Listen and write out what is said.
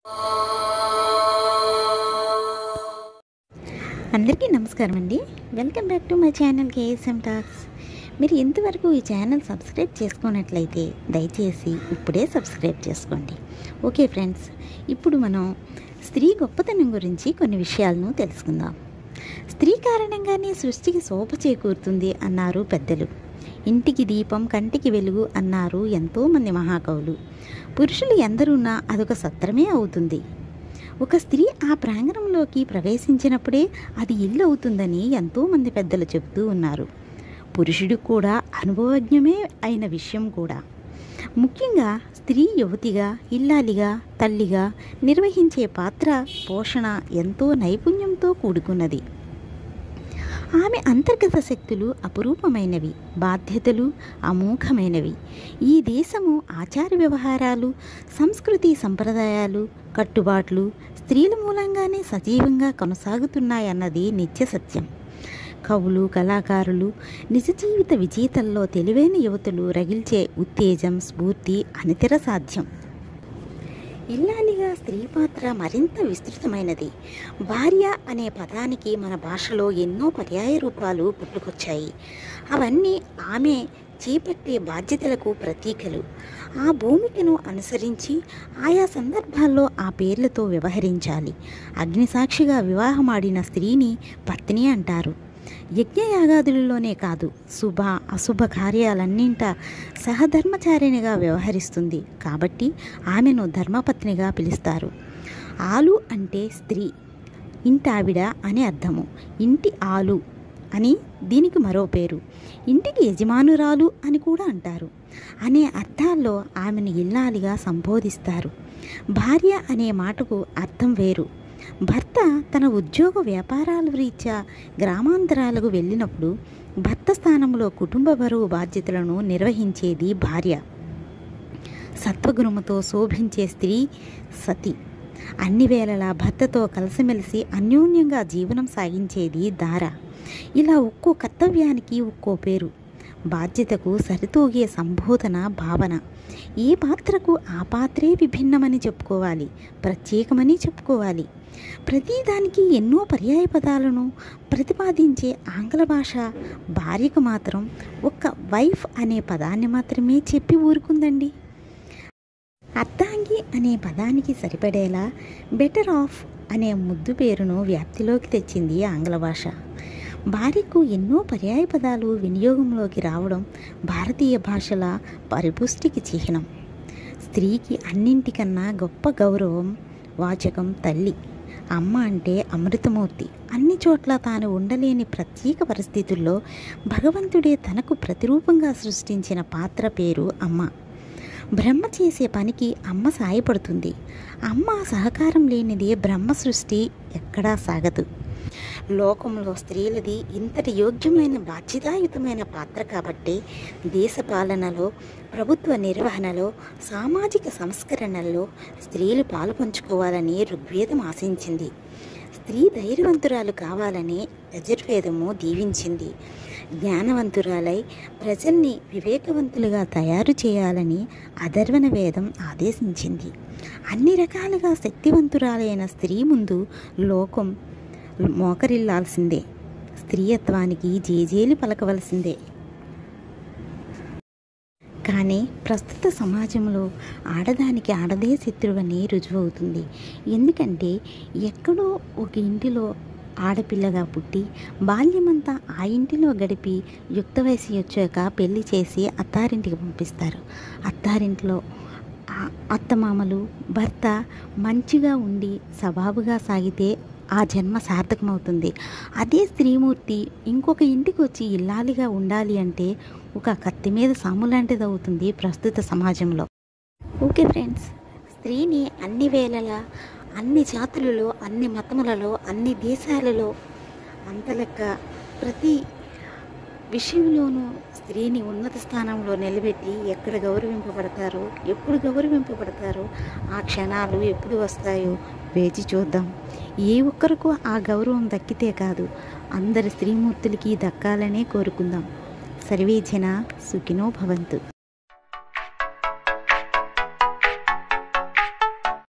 అందరికీ నమస్కారం అండి welcome back to my channel KSM talks మీరు ఇంతవరకు ఈ ఛానల్ సబ్స్క్రైబ్ చేసుకున్నట్లయితే దయచేసి ఇప్పుడే సబ్స్క్రైబ్ చేసుకోండి ఓకే ఫ్రెండ్స్ ఇప్పుడు మనం స్త్రీ గొప్పతనం గురించి కొన్ని విషయాలను తెలుసుకుందాం స్త్రీ కారణంగానే సృష్టికి శోభ చేకూరుతుంది అన్నారు పెద్దలు ఇంటికి దీపం కంటికి వెలుగు అన్నారు ఎంతోమంది మహాకవులు పురుషులు ఎందరున్నా అదొక సత్రమే అవుతుంది ఒక స్త్రీ ఆ ప్రాంగణంలోకి ప్రవేశించినప్పుడే అది ఇల్లు అవుతుందని ఎంతోమంది పెద్దలు చెబుతూ ఉన్నారు పురుషుడు కూడా అనుభవజ్ఞమే అయిన విషయం కూడా ముఖ్యంగా స్త్రీ యువతిగా ఇల్లాలిగా తల్లిగా నిర్వహించే పాత్ర పోషణ ఎంతో నైపుణ్యంతో కూడుకున్నది ఆమె అంతర్గత శక్తులు అపురూపమైనవి బాధ్యతలు అమోఘమైనవి ఈ దేశము ఆచార వ్యవహారాలు సంస్కృతి సంప్రదాయాలు కట్టుబాట్లు స్త్రీల మూలంగానే సజీవంగా కొనసాగుతున్నాయన్నది నిత్య సత్యం కవులు కళాకారులు నిజ జీవిత విజేతల్లో తెలివైన యువతులు రగిల్చే ఉత్తేజం స్ఫూర్తి అనితర సాధ్యం ఇల్లాలిగా స్త్రీ పాత్ర మరింత విస్తృతమైనది భార్య అనే పదానికి మన భాషలో ఎన్నో పర్యాయ రూపాలు పుట్టుకొచ్చాయి అవన్నీ ఆమె చేపట్టే బాధ్యతలకు ప్రతీకలు ఆ భూమికను అనుసరించి ఆయా సందర్భాల్లో ఆ పేర్లతో వ్యవహరించాలి అగ్నిసాక్షిగా వివాహమాడిన స్త్రీని పత్ని అంటారు యజ్ఞయాగాదులలోనే కాదు శుభ అశుభ కార్యాలన్నింట సహధర్మచారిణిగా వ్యవహరిస్తుంది కాబట్టి ఆమెను ధర్మపత్నిగా పిలుస్తారు ఆలు అంటే స్త్రీ ఇంటావిడ అని అర్థము ఇంటి ఆలు అని దీనికి మరో పేరు ఇంటికి యజమానురాలు అని కూడా అంటారు అనే అర్థాల్లో ఆమెను ఇల్లాలిగా సంబోధిస్తారు భార్య అనే మాటకు అర్థం వేరు భర్త తన ఉద్యోగ వ్యాపారాల రీత్యా గ్రామాంతరాలకు వెళ్ళినప్పుడు భర్త స్థానంలో కుటుంబ బరువు బాధ్యతలను నిర్వహించేది భార్య సత్వగుణముతో శోభించే స్త్రీ సతి అన్ని వేళలా భర్తతో కలిసిమెలిసి అన్యోన్యంగా జీవనం సాగించేది దార ఇలా ఒక్కో కర్తవ్యానికి ఒక్కో పేరు బాధ్యతకు సరితూగే సంబోధన భావన ఏ పాత్రకు ఆ పాత్రే విభిన్నమని చెప్పుకోవాలి ప్రత్యేకమని చెప్పుకోవాలి ప్రతిదానికి ఎన్నో పర్యాయ పదాలను ప్రతిపాదించే ఆంగ్ల భాష భార్యకు మాత్రం ఒక్క వైఫ్ అనే పదాన్ని మాత్రమే చెప్పి ఊరుకుందండి అర్ధాంగి అనే పదానికి సరిపడేలా బెటర్ ఆఫ్ అనే ముద్దు పేరును వ్యాప్తిలోకి తెచ్చింది ఆంగ్ల భాష భార్యకు ఎన్నో పర్యాయ పదాలు వినియోగంలోకి రావడం భారతీయ భాషల పరిపుష్టికి చిహ్నం స్త్రీకి అన్నింటికన్నా గొప్ప గౌరవం వాచకం తల్లి అమ్మ అంటే అమృతమూర్తి అన్ని చోట్ల తాను ఉండలేని ప్రత్యేక పరిస్థితుల్లో భగవంతుడే తనకు ప్రతిరూపంగా సృష్టించిన పాత్ర పేరు అమ్మ బ్రహ్మ చేసే పనికి అమ్మ సాయపడుతుంది అమ్మ సహకారం లేనిదే బ్రహ్మ సృష్టి ఎక్కడా సాగదు లోకంలో స్త్రీలది ఇంతటి యోగ్యమైన బాధ్యతాయుతమైన పాత్ర కాబట్టి దేశ పాలనలో ప్రభుత్వ నిర్వహణలో సామాజిక సంస్కరణల్లో స్త్రీలు పాలు పంచుకోవాలని ఋగ్వేదం ఆశించింది స్త్రీ ధైర్యవంతురాలు కావాలని యజుర్వేదము దీవించింది జ్ఞానవంతురాలై ప్రజల్ని వివేకవంతులుగా తయారు చేయాలని అధర్వణ వేదం ఆదేశించింది అన్ని రకాలుగా శక్తివంతురాలైన స్త్రీ ముందు లోకం మోకరిల్లాల్సిందే స్త్రీయత్వానికి జేజేలు పలకవలసిందే కానీ ప్రస్తుత సమాజంలో ఆడదానికి ఆడదే శత్రువని రుజువవుతుంది ఎందుకంటే ఎక్కడో ఒక ఇంటిలో ఆడపిల్లగా పుట్టి బాల్యమంతా ఆ ఇంటిలో గడిపి యుక్త వయసు వచ్చాక పెళ్లి చేసి అత్తారింటికి పంపిస్తారు అత్తారింట్లో ఆ అత్తమామలు భర్త మంచిగా ఉండి సబాబుగా సాగితే ఆ జన్మ సార్థకమవుతుంది అదే స్త్రీమూర్తి ఇంకొక ఇంటికి వచ్చి ఇల్లాలిగా ఉండాలి అంటే ఒక కత్తి మీద సాము లాంటిది అవుతుంది ప్రస్తుత సమాజంలో ఓకే ఫ్రెండ్స్ స్త్రీని అన్ని వేళలా అన్ని జాతులలో అన్ని మతములలో అన్ని దేశాలలో అంతలెక్క ప్రతి విషయంలోనూ స్త్రీని ఉన్నత స్థానంలో నిలబెట్టి ఎక్కడ గౌరవింపబడతారో ఎప్పుడు గౌరవింపబడతారో ఆ క్షణాలు ఎప్పుడు వస్తాయో వేచి చూద్దాం ఏ ఒక్కరికో ఆ గౌరవం దక్కితే కాదు అందరి స్త్రీమూర్తులకి దక్కాలనే కోరుకుందాం సర్వే జన సుఖినో భవంతు